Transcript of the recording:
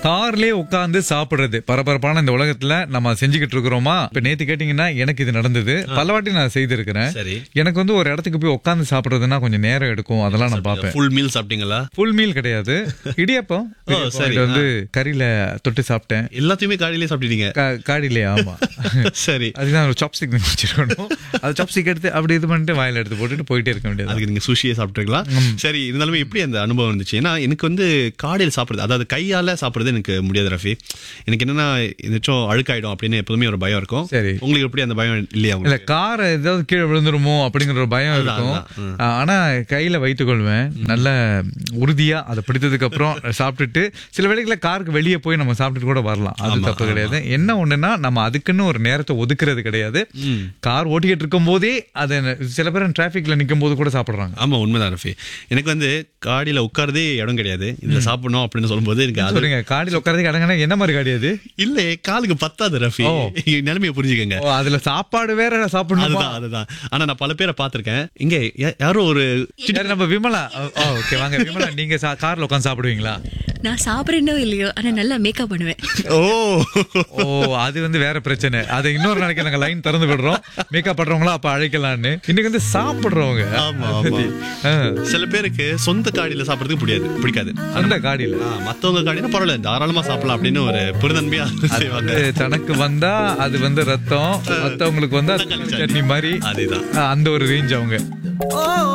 கார்லயே உட்கார்ந்து சாப்பிடுறது பரபரப்பான இந்த உலகத்துல நம்ம செஞ்சுக்கிட்டு இருக்கிறோமா இப்ப நேத்து கேட்டீங்கன்னா எனக்கு இது நடந்தது பல வாட்டி நான் செய்திருக்கிறேன் சரி எனக்கு வந்து ஒரு இடத்துக்கு போய் உட்கார்ந்து சாப்பிடுறதுன்னா கொஞ்சம் நேரம் எடுக்கும் அதெல்லாம் நான் பார்ப்பேன் ஃபுல் மீல் சாப்பிட்டீங்களா ஃபுல் மீல் கிடையாது இடியாப்பம் இடியாப்பம் சரி. இது வந்து கறியில தொட்டு சாப்பிட்டேன் எல்லாத்தையுமே காலையிலே சாப்பிட்டீங்க கா- காடியிலே ஆமா சரி அதுதான் ஒரு சாப்ஸ்டிக் வச்சிருக்கணும் அது சாப்ஸ்டிக் எடுத்து அப்படி இது பண்ணிட்டு வாயில எடுத்து போட்டுட்டு போயிட்டே இருக்க வேண்டியது அதுக்கு நீங்க சுஷியே சாப்பிட்டுருக்கலாம் சரி இருந்தாலுமே எப்படி அந்த அனுபவம் இருந்துச்சு ஏன்னா எனக்கு வந்து காடையில் சாப்பிடுறது அதாவது கையால சாப்பிடுறது எனக்கு முடியாது ரஃபி எனக்கு என்னன்னா ஏதாச்சும் அழுக்காயிடும் அப்படின்னு எப்போதுமே ஒரு பயம் இருக்கும் சரி. உங்களுக்கு எப்படி அந்த பயம் இல்லையா இல்ல உங்களுக்கு காரை ஏதாவது கீழே விழுந்துருமோ அப்படிங்கிற ஒரு பயம் இருக்கும் அதான். ஆ, ஆனா கையில வைத்துக் கொள்வேன் நல்ல உறுதியா அதை பிடித்ததுக்கு அப்புறம் சாப்பிட்டுட்டு சில வேளைகள்ல காருக்கு வெளியே போய் நம்ம சாப்பிட்டுட்டு கூட வரலாம் அது தப்பு கிடையாது என்ன ஒண்ணுன்னா நம்ம அதுக்குன்னு ஒரு நேரத்தை ஒதுக்குறது கிடையாது கார் ஓட்டிக்கிட்டு இருக்கும் போதே அதை சில பேர் டிராபிக்ல நிக்கும் போது கூட சாப்பிடுறாங்க ஆமா உண்மைதான் ரஃபி எனக்கு வந்து காடியில உட்காரதே இடம் கிடையாது இதுல சாப்பிடணும் அப்படின்னு சொல்லும்போது எனக்கு அது சொல்றீங்க காடியில் உட்காரதுக்கு அடங்கினா என்ன மாதிரி காடி அது இல்ல காலுக்கு பத்தாது ரஃபி நிலைமையை புரிஞ்சுக்கங்க ஓ, அதுல சாப்பாடு வேற சாப்பிடணுமா அதுதான் அதுதான் ஆனா நான் பல பேரை பார்த்திருக்கேன் இங்க யா- யாரோ ஒரு சரி, நம்ம விமலா ஓகே வாங்க விமலா நீங்க சா- கார்ல உட்காந்து சாப்பிடுவீங்களா நான் சாப்பிடுறேனோ இல்லையோ ஆனா நல்லா மேக்கப் பண்ணுவேன் ஓ ஓ அது வந்து வேற பிரச்சனை அதை இன்னொரு நாளைக்கு நாங்க லைன் திறந்து விடுறோம் மேக்கப் பண்றவங்களா அப்ப அழைக்கலாம்னு இன்னைக்கு வந்து சாப்பிடுறவங்க ஆமா ஆமா ஆ, சில பேருக்கு சொந்த காடியில சாப்பிடுறதுக்கு பிடிக்காது பிடிக்காது அந்த காடியில ஆ, மத்தவங்க காடினா பரவாயில்ல தாராளமா சாப்பிடலாம் அப்படின்னு ஒரு பெருந்தன்மையா செய்வாங்க அது தனக்கு வந்தா அது வந்து ரத்தம் மத்தவங்களுக்கு வந்தா சட்னி மாதிரி அதேதான் ஆ, அந்த ஒரு ரேஞ்ச் அவங்க